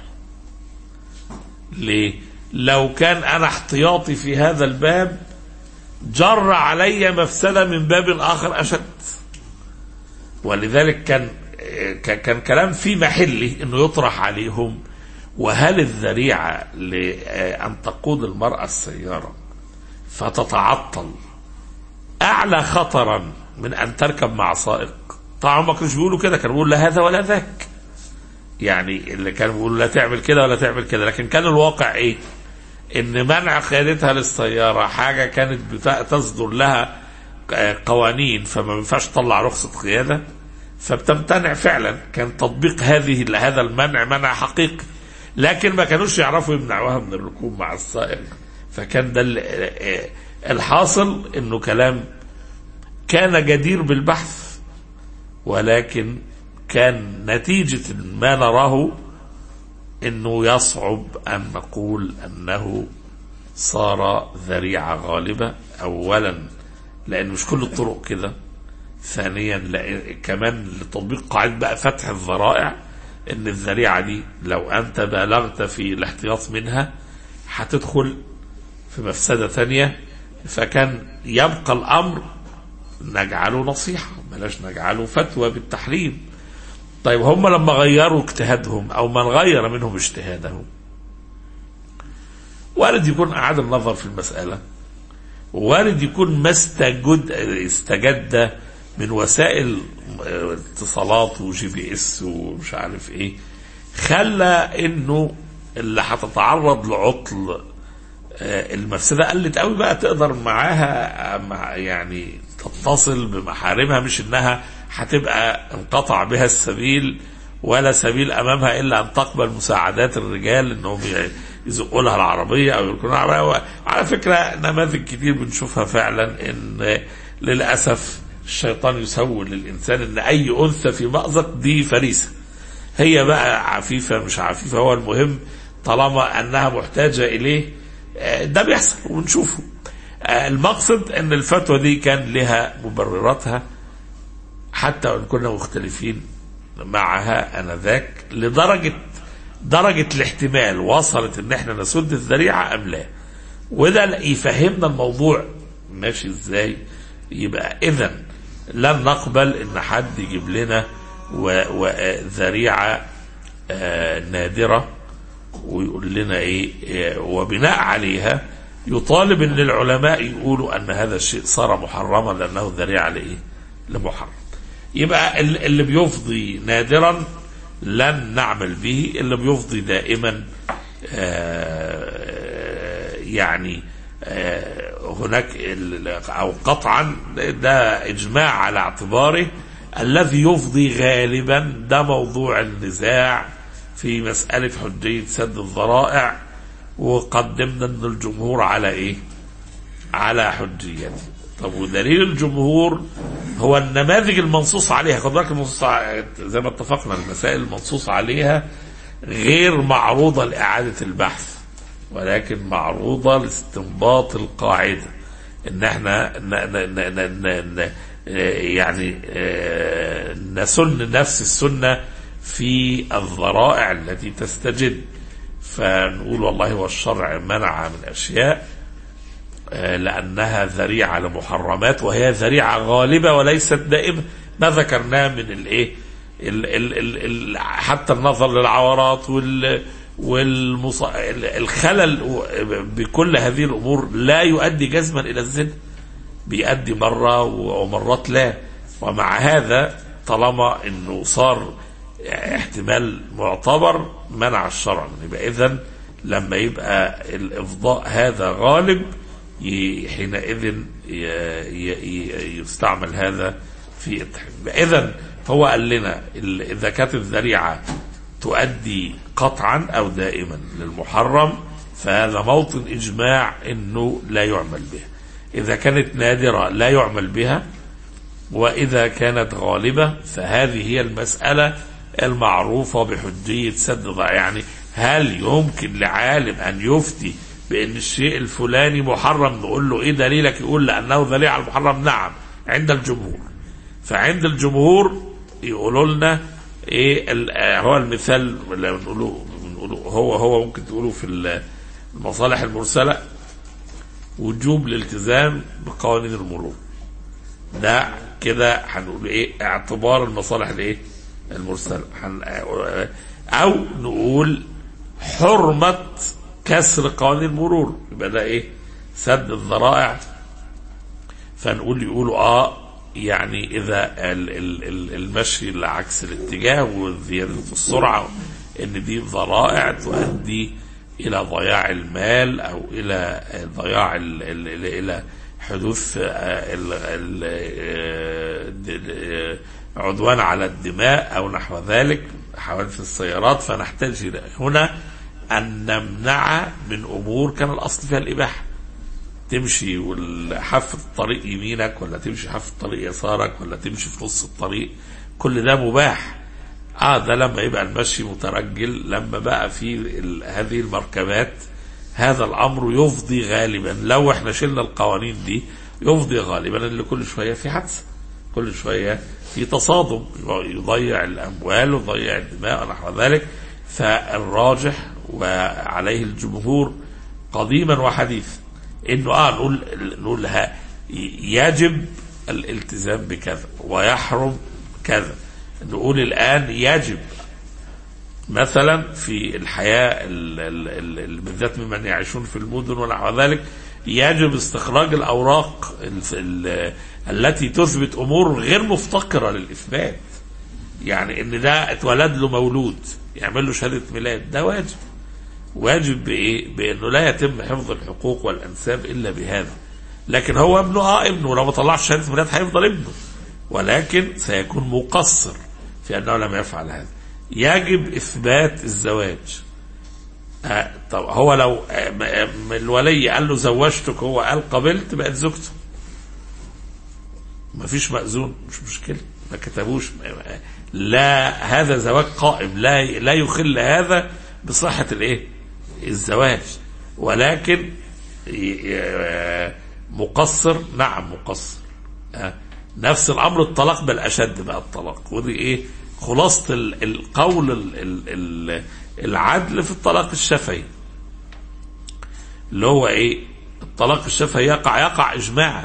ليه؟ لو كان أنا احتياطي في هذا الباب جر علي مفسدة من باب آخر أشد ولذلك كان كان كلام في محله انه يطرح عليهم وهل الذريعه لان تقود المراه السياره فتتعطل اعلى خطرا من ان تركب مع سائق طبعا ما كانوش بيقولوا كده كانوا بيقولوا لا هذا ولا ذاك يعني اللي كانوا بيقولوا لا تعمل كده ولا تعمل كده لكن كان الواقع ايه ان منع قيادتها للسياره حاجه كانت بتا- تصدر لها قوانين فما ينفعش تطلع رخصه قياده فبتمتنع فعلا كان تطبيق هذه هذا المنع منع حقيقي لكن ما كانوش يعرفوا يمنعوها من الركوب مع السائق فكان ده ال- الحاصل انه كلام كان جدير بالبحث ولكن كان نتيجة ما نراه انه يصعب ان نقول انه صار ذريعة غالبة اولا لان مش كل الطرق كده ثانيا لأ- كمان لتطبيق قاعدة بقى فتح الذرائع ان الذريعة دي لو انت بالغت في الاحتياط منها هتدخل في مفسدة ثانية فكان يبقى الامر نجعله نصيحة بلاش نجعله فتوى بالتحريم طيب هم لما غيروا اجتهادهم او من غير منهم اجتهاده وارد يكون اعاد النظر في المساله وارد يكون ما استجد استجد من وسائل اه، اتصالات وجي بي اس ومش عارف ايه خلى انه اللي هتتعرض لعطل اه، المفسده قلت قوي بقى تقدر معاها اه، مع يعني تتصل بمحارمها مش انها هتبقى انقطع بها السبيل ولا سبيل امامها الا ان تقبل مساعدات الرجال انهم يزقوا لها العربيه او يركنوا العربيه على فكره نماذج كتير بنشوفها فعلا ان للاسف الشيطان يسول للانسان ان اي انثى في مأزق دي فريسه هي بقى عفيفه مش عفيفه هو المهم طالما انها محتاجه اليه آه، ده بيحصل ونشوفه آه، المقصد ان الفتوى دي كان لها مبرراتها حتى وان كنا مختلفين معها انذاك لدرجه درجه الاحتمال وصلت ان احنا نسد الذريعه ام لا وده يفهمنا الموضوع ماشي ازاي يبقى اذا لن نقبل ان حد يجيب لنا و- و- آه، ذريعه آه، نادره ويقول لنا ايه آه، وبناء عليها يطالب ان العلماء يقولوا ان هذا الشيء صار محرما لانه ذريعه لايه؟ لمحرم. يبقى ال- اللي بيفضي نادرا لن نعمل به اللي بيفضي دائما آه، يعني آه، هناك ال- او قطعا ده اجماع على اعتباره الذي يفضي غالبا ده موضوع النزاع في مسألة حجية سد الذرائع وقدمنا ان الجمهور على ايه على حجيته طب ودليل الجمهور هو النماذج المنصوص عليها خد بالك المنصوص ع- زي ما اتفقنا المسائل المنصوص عليها غير معروضة لإعادة البحث ولكن معروضة لاستنباط القاعدة ان احنا ن ن ن ن ن ن يعني آه، نسن نفس السنة في الذرائع التي تستجد فنقول والله والشرع منع من أشياء آه، لأنها ذريعة لمحرمات وهي ذريعة غالبة وليست دائمة ما ذكرناه من الإيه ال ال ال ال حتى النظر للعورات وال والمص... الخلل بكل هذه الأمور لا يؤدي جزما إلى الزنا بيؤدي مرة ومرات لا ومع هذا طالما انه صار احتمال معتبر منع الشرع منه. يبقى اذا لما يبقى الافضاء هذا غالب ي- حينئذ ي- ي- ي- يستعمل هذا في التحريم اذا هو قال لنا ال- اذا كانت الذريعه تؤدي قطعا او دائما للمحرم فهذا موطن اجماع انه لا يعمل بها اذا كانت نادره لا يعمل بها واذا كانت غالبه فهذه هي المساله المعروفه بحجيه سد الضع يعني هل يمكن لعالم ان يفتي بان الشيء الفلاني محرم نقول له ايه دليلك يقول لانه ذريعه على المحرم نعم عند الجمهور فعند الجمهور يقولوا لنا ايه ال- آه، هو المثال اللي بنقوله بنقوله هو هو ممكن تقوله في المصالح المرسله وجوب الالتزام بقوانين المرور ده كده هنقول ايه اعتبار المصالح الايه المرسله هن- او نقول حرمه كسر قوانين المرور يبقى ده ايه سد الذرائع فنقول يقولوا اه يعني اذا ال- ال- ال- المشي لعكس الاتجاه وزياده السرعه ان دي ذرائع تؤدي الى ضياع المال او الى ضياع ال- ال- ال- الى حدوث آه، ال- ال- آه، د- آه، عدوان على الدماء او نحو ذلك حوادث السيارات فنحتاج إلى هنا ان نمنع من امور كان الاصل فيها الاباحه تمشي والحف الطريق يمينك ولا تمشي حف الطريق يسارك ولا تمشي في نص الطريق كل ده مباح اه ده لما يبقى المشي مترجل لما بقى في ال- هذه المركبات هذا الامر يفضي غالبا لو احنا شلنا القوانين دي يفضي غالبا ان كل شويه في حادثه كل شويه في تصادم يضيع الاموال ويضيع الدماء ونحو ذلك فالراجح وعليه الجمهور قديما وحديثا انه اه نقول نقول لها يجب الالتزام بكذا ويحرم كذا نقول الآن يجب مثلا في الحياة ال- ال- ال- ال- بالذات ممن يعيشون في المدن ونحو ذلك يجب استخراج الأوراق ال- ال- التي تثبت أمور غير مفتقرة للإثبات يعني إن ده اتولد له مولود يعمل له شهادة ميلاد ده واجب واجب بإيه؟ بأنه لا يتم حفظ الحقوق والأنساب إلا بهذا لكن هو ابنه اه ابنه لو ما طلعش شهادة ميلاد هيفضل ابنه ولكن سيكون مقصر في أنه لم يفعل هذا يجب إثبات الزواج آه طب هو لو آه م- آه الولي قال له زوجتك هو قال قبلت بقت زوجته مفيش مأذون مش مشكلة ما كتبوش لا هذا زواج قائم لا لا يخل هذا بصحة الايه الزواج ولكن ي- ي- مقصر نعم مقصر آه. نفس الامر الطلاق بل اشد بقى الطلاق ودي ايه خلاصة ال- القول ال- ال- ال- العدل في الطلاق الشفهي اللي هو ايه الطلاق الشفهي يقع يقع اجماعا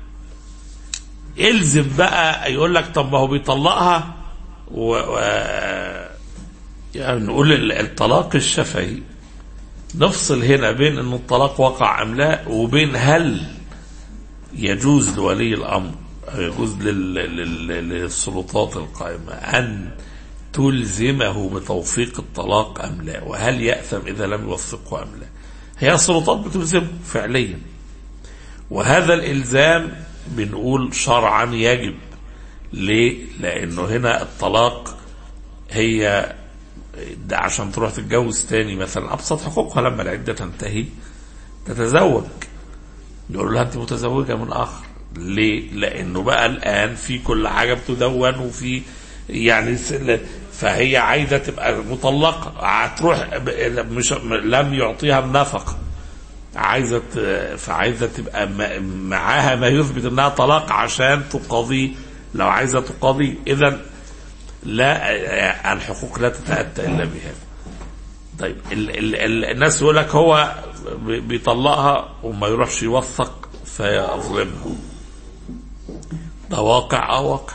الزم بقى يقول لك طب ما هو بيطلقها و... و... يعني نقول ال- الطلاق الشفهي نفصل هنا بين ان الطلاق وقع ام لا وبين هل يجوز لولي الامر أو يجوز لل... لل... للسلطات القائمه ان تلزمه بتوثيق الطلاق ام لا وهل ياثم اذا لم يوثقه ام لا هي السلطات بتلزمه فعليا وهذا الالزام بنقول شرعا يجب ليه لانه هنا الطلاق هي ده عشان تروح تتجوز تاني مثلا ابسط حقوقها لما العده تنتهي تتزوج يقول لها انت متزوجه من اخر ليه؟ لانه بقى الان في كل حاجه بتدون وفي يعني س- فهي عايزه تبقى مطلقه هتروح ب- مش لم يعطيها النفقه عايزه ت- فعايزه تبقى م- معاها ما يثبت انها طلاق عشان تقاضي لو عايزه تقاضي اذا لا الحقوق لا تتاتى الا بهذا طيب ال ال ال الناس يقول لك هو بي- بيطلقها وما يروحش يوثق فيظلمها ده واقع اه واقع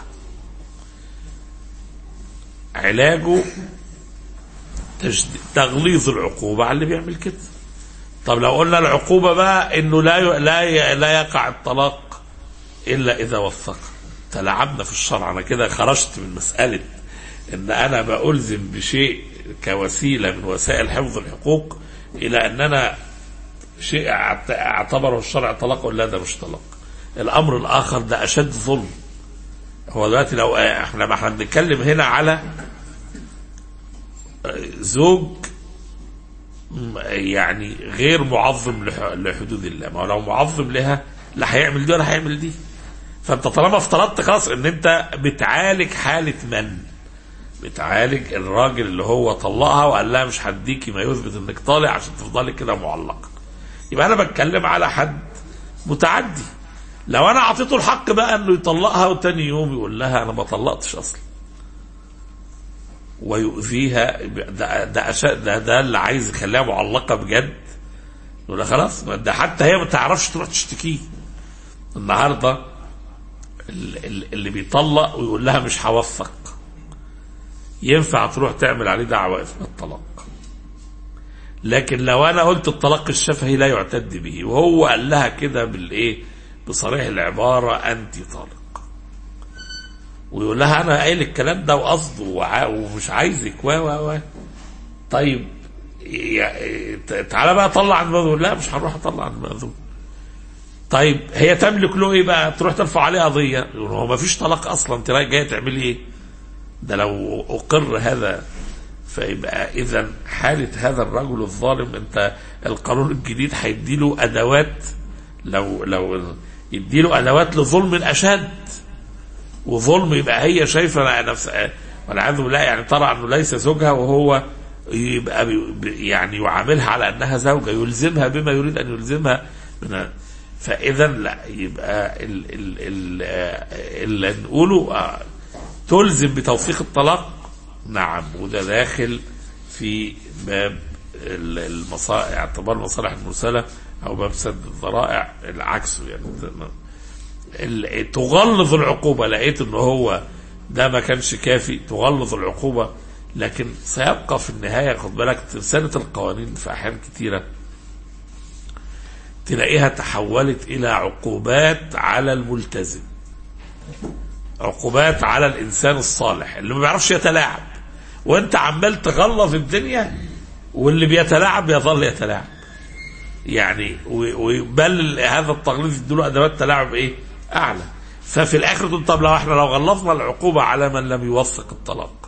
علاجه تجد- تغليظ العقوبة على اللي بيعمل كده طب لو قلنا العقوبة بقى انه لا ي- لا ي- لا يقع الطلاق الا اذا وثق تلعبنا في الشرع انا كده خرجت من مسألة ان انا بألزم بشيء كوسيلة من وسائل حفظ الحقوق الى ان انا شيء أعت- اعتبره الشرع طلاق ولا ده مش طلاق الامر الاخر ده اشد ظلم هو دلوقتي لو احنا ما احنا بنتكلم هنا على زوج م- يعني غير معظم لح- لحدود الله ما هو لو معظم لها لا هيعمل دي ولا هيعمل دي فانت طالما افترضت خلاص ان انت بتعالج حالة من بتعالج الراجل اللي هو طلقها وقال لها مش هديكي ما يثبت انك طالق عشان تفضلي كده معلقة يبقى انا بتكلم على حد متعدي لو انا اعطيته الحق بقى انه يطلقها وتاني يوم يقول لها انا ما طلقتش اصلا ويؤذيها ده ده, أشا- ده, ده اللي عايز يخليها معلقه بجد يقول لها خلاص ما ده حتى هي ما تعرفش تروح تشتكيه النهارده ال- ال- اللي بيطلق ويقول لها مش هوثق ينفع تروح تعمل عليه دعوه اثبات طلاق لكن لو انا قلت الطلاق الشفهي لا يعتد به وهو قال لها كده بالايه بصريح العباره انت طالق ويقول لها انا قايل الكلام ده وقصده وع- ومش عايزك و و و طيب يا- تعالى بقى طلع عن المأذون لا مش هروح اطلع عن المأذون طيب هي تملك له ايه بقى تروح ترفع عليه قضيه يقول هو ما فيش طلاق اصلا انت رايح جايه تعملي ايه ده لو اقر هذا فيبقى اذا حاله هذا الرجل الظالم انت القانون الجديد هيديله ادوات لو لو يديله ادوات لظلم اشد وظلم يبقى هي شايفه نفسها والعياذ بالله يعني ترى انه ليس زوجها وهو يبقى بي- بي- يعني يعاملها على انها زوجه يلزمها بما يريد ان يلزمها من فاذا لا يبقى ال ال ال آه، اللي نقوله آه، تلزم بتوثيق الطلاق نعم وده داخل في باب ال- المصا... اعتبار المصالح المرسله او باب سد الذرائع العكس يعني ال- تغلظ العقوبة لقيت ان هو ده ما كانش كافي تغلظ العقوبة لكن سيبقى في النهاية خد بالك ترسانة القوانين في أحيان كتيرة تلاقيها تحولت إلى عقوبات على الملتزم عقوبات على الإنسان الصالح اللي ما بيعرفش يتلاعب وانت عمال تغلظ الدنيا واللي بيتلاعب يظل يتلاعب يعني وبل هذا التغليظ يديله ادوات تلاعب ايه؟ اعلى ففي الاخر تقول طب لو احنا لو غلظنا العقوبه على من لم يوثق الطلاق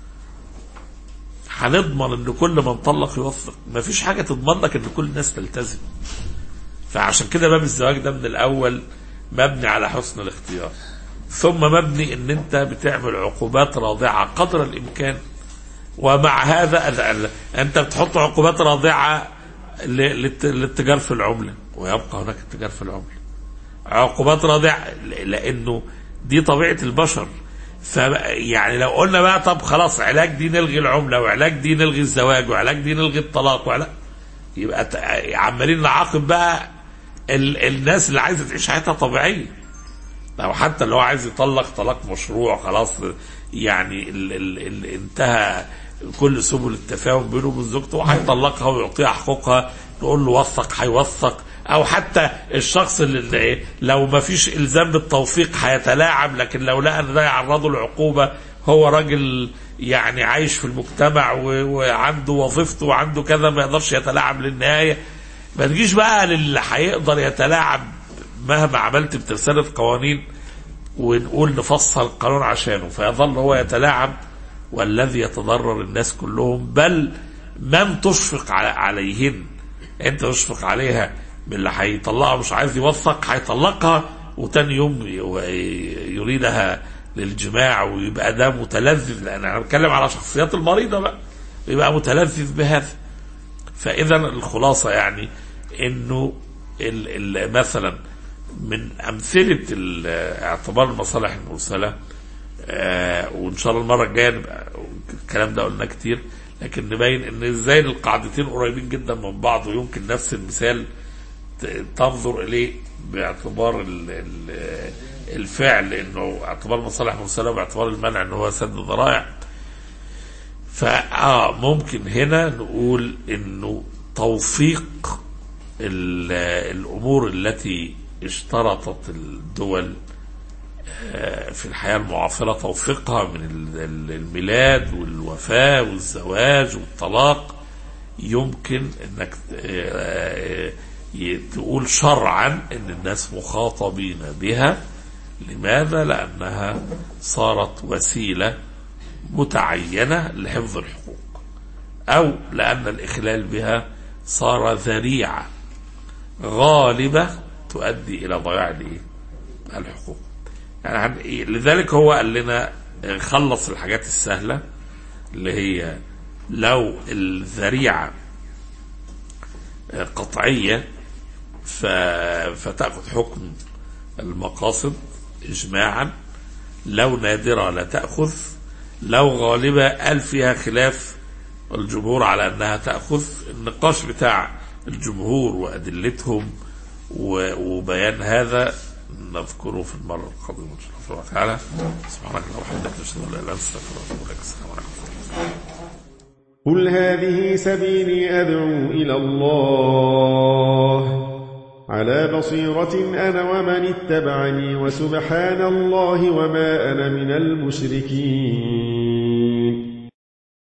هنضمن ان كل من طلق يوثق ما فيش حاجه تضمن لك ان كل الناس تلتزم فعشان كده باب الزواج ده من الاول مبني على حسن الاختيار ثم مبني ان انت بتعمل عقوبات رادعه قدر الامكان ومع هذا انت بتحط عقوبات رادعه للتجار في العمله ويبقى هناك التجار في العمله عقوبات رادعه لانه دي طبيعه البشر فيعني لو قلنا بقى طب خلاص علاج دي نلغي العمله وعلاج دي نلغي الزواج وعلاج دي نلغي الطلاق وعلاج يبقى عمالين نعاقب بقى ال الناس اللي عايزه تعيش حياتها طبيعيه او حتى اللي هو عايز يطلق طلاق مشروع خلاص يعني ال ال ال انتهى كل سبل التفاهم بينه وبين زوجته وهيطلقها ويعطيها حقوقها نقول له وثق هيوثق او حتى الشخص اللي لو ما فيش الزام بالتوثيق هيتلاعب لكن لو لقى ان ده يعرضه لعقوبه هو راجل يعني عايش في المجتمع وعنده وظيفته وعنده كذا ما يقدرش يتلاعب للنهايه ما تجيش بقى للي هيقدر يتلاعب مهما عملت بترسالة قوانين ونقول نفصل القانون عشانه فيظل هو يتلاعب والذي يتضرر الناس كلهم بل من تشفق عليهن انت تشفق عليها باللي هيطلقها مش عايز يوثق هيطلقها وتاني يوم يريدها للجماع ويبقى ده متلذذ لان انا بتكلم على شخصيات المريضه بقى يبقى متلذذ بهذا فاذا الخلاصه يعني انه ال ال مثلا من امثله اعتبار المصالح المرسله آه وان شاء الله المره الجايه نبقى الكلام ده قلناه كتير لكن نبين ان ازاي القاعدتين قريبين جدا من بعض ويمكن نفس المثال تنظر اليه باعتبار ال ال الفعل انه اعتبار المصالح المرسله باعتبار المنع ان هو سد ذرائع فاه ممكن هنا نقول انه توثيق الامور التي اشترطت الدول في الحياة المعاصرة توثيقها من الميلاد والوفاة والزواج والطلاق يمكن انك تقول شرعا ان الناس مخاطبين بها لماذا؟ لأنها صارت وسيلة متعينة لحفظ الحقوق أو لأن الإخلال بها صار ذريعة غالبة تؤدي إلى ضياع الحقوق يعني لذلك هو قال لنا خلص الحاجات السهلة اللي هي لو الذريعة قطعية فتأخذ حكم المقاصد إجماعا لو نادرة لا تأخذ لو غالبة قال فيها خلاف الجمهور على أنها تأخذ النقاش بتاع الجمهور وأدلتهم وبيان هذا نذكره في المرة القادمة إن شاء الله تعالى سبحانك اللهم وبحمدك نشهد أن لا إله إلا أنت نستغفرك ونتوب إليك السلام عليكم ورحمة الله قل هذه سبيلي أدعو إلى الله على بصيرة أنا ومن اتبعني وسبحان الله وما أنا من المشركين